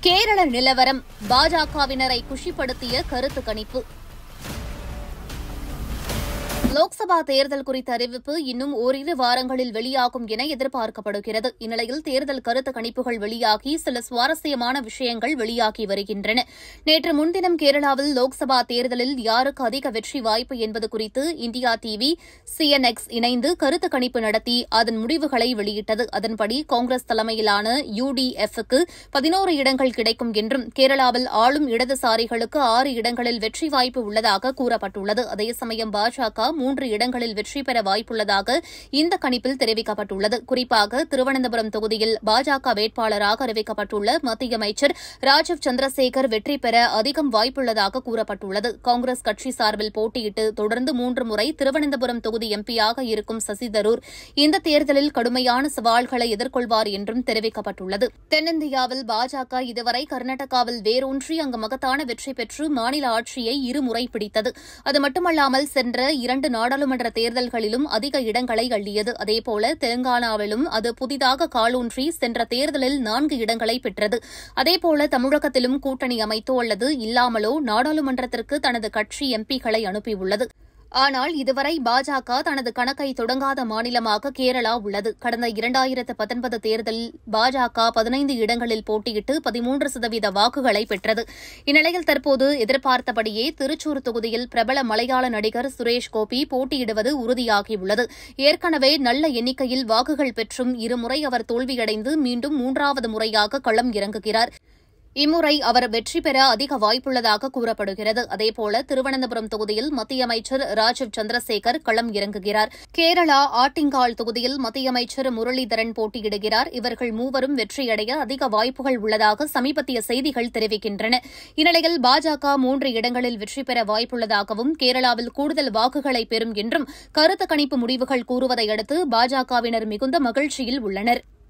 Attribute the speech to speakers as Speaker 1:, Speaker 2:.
Speaker 1: கேரள நிலவரம் பாஜகவினரை குஷிப்படுத்திய கருத்து கணிப்பு லோக்சபா தேர்தல் குறித்த அறிவிப்பு இன்னும் ஓரிரு வாரங்களில் வெளியாகும் என எதிர்பார்க்கப்படுகிறது இந்நிலையில் தேர்தல் கருத்து கணிப்புகள் வெளியாகி சில சுவாரஸ்யமான விஷயங்கள் வெளியாகி வருகின்றன நேற்று முன்தினம் கேரளாவில் லோக்சபா தேர்தலில் யாருக்கு அதிக வெற்றி வாய்ப்பு என்பது குறித்து இந்தியா டிவி சிஎன்எக்ஸ் இணைந்து கருத்து கணிப்பு நடத்தி அதன் முடிவுகளை வெளியிட்டது அதன்படி காங்கிரஸ் தலைமையிலான யுடிஎஃப்க்கு பதினோரு இடங்கள் கிடைக்கும் என்றும் கேரளாவில் ஆளும் இடதுசாரிகளுக்கு ஆறு இடங்களில் வெற்றி வாய்ப்பு உள்ளதாக கூறப்பட்டுள்ளது அதே சமயம் பாஜக மூன்று இடங்களில் வெற்றி பெற வாய்ப்புள்ளதாக இந்த கணிப்பில் தெரிவிக்கப்பட்டுள்ளது குறிப்பாக திருவனந்தபுரம் தொகுதியில் பாஜக வேட்பாளராக அறிவிக்கப்பட்டுள்ள மத்திய அமைச்சர் ராஜீவ் சந்திரசேகர் வெற்றி பெற அதிகம் வாய்ப்புள்ளதாக கூறப்பட்டுள்ளது காங்கிரஸ் கட்சி சார்பில் போட்டியிட்டு தொடர்ந்து மூன்று முறை திருவனந்தபுரம் தொகுதி எம்பியாக இருக்கும் சசி தரூர் இந்த தேர்தலில் கடுமையான சவால்களை எதிர்கொள்வார் என்றும் தெரிவிக்கப்பட்டுள்ளது தென்னிந்தியாவில் பாஜக இதுவரை கர்நாடகாவில் வேரூன்றி அங்கு மகத்தான வெற்றி பெற்று மாநில ஆட்சியை இருமுறை பிடித்தது அது மட்டுமல்லாமல் சென்ற இரண்டு நாடாளுமன்ற தேர்தல்களிலும் அதிக இடங்களை அள்ளியது அதேபோல தெலங்கானாவிலும் அது புதிதாக காலூன்றி சென்ற தேர்தலில் நான்கு இடங்களை பெற்றது அதேபோல தமிழகத்திலும் கூட்டணி அமைத்தோ அல்லது இல்லாமலோ நாடாளுமன்றத்திற்கு தனது கட்சி எம்பிக்களை அனுப்பியுள்ளது ஆனால் இதுவரை பாஜக தனது கணக்கை தொடங்காத மாநிலமாக கேரளா உள்ளது கடந்த இரண்டாயிரத்து பத்தொன்பது தேர்தலில் பாஜக பதினைந்து இடங்களில் போட்டியிட்டு பதிமூன்று சதவீத வாக்குகளை பெற்றது இந்நிலையில் தற்போது எதிர்பார்த்தபடியே திருச்சூர் தொகுதியில் பிரபல மலையாள நடிகர் சுரேஷ் கோபி போட்டியிடுவது உறுதியாகியுள்ளது ஏற்கனவே நல்ல எண்ணிக்கையில் வாக்குகள் பெற்றும் இருமுறை அவர் தோல்வியடைந்து மீண்டும் மூன்றாவது முறையாக களம் இறங்குகிறார் இம்முறை அவர் வெற்றி பெற அதிக வாய்ப்புள்ளதாக கூறப்படுகிறது அதேபோல திருவனந்தபுரம் தொகுதியில் மத்திய அமைச்சர் ராஜீவ் சந்திரசேகர் களம் இறங்குகிறார் கேரளா ஆட்டிங்கால் தொகுதியில் மத்திய அமைச்சர் முரளிதரன் போட்டியிடுகிறார் இவர்கள் மூவரும் வெற்றியடைய அதிக வாய்ப்புகள் உள்ளதாக சமீபத்திய செய்திகள் தெரிவிக்கின்றன இந்நிலையில் பாஜக மூன்று இடங்களில் வெற்றி பெற வாய்ப்புள்ளதாகவும் கேரளாவில் கூடுதல் வாக்குகளை பெறும் என்றும் கருத்து கணிப்பு முடிவுகள் கூறுவதை அடுத்து பாஜகவினர் மிகுந்த மகிழ்ச்சியில் உள்ளனர்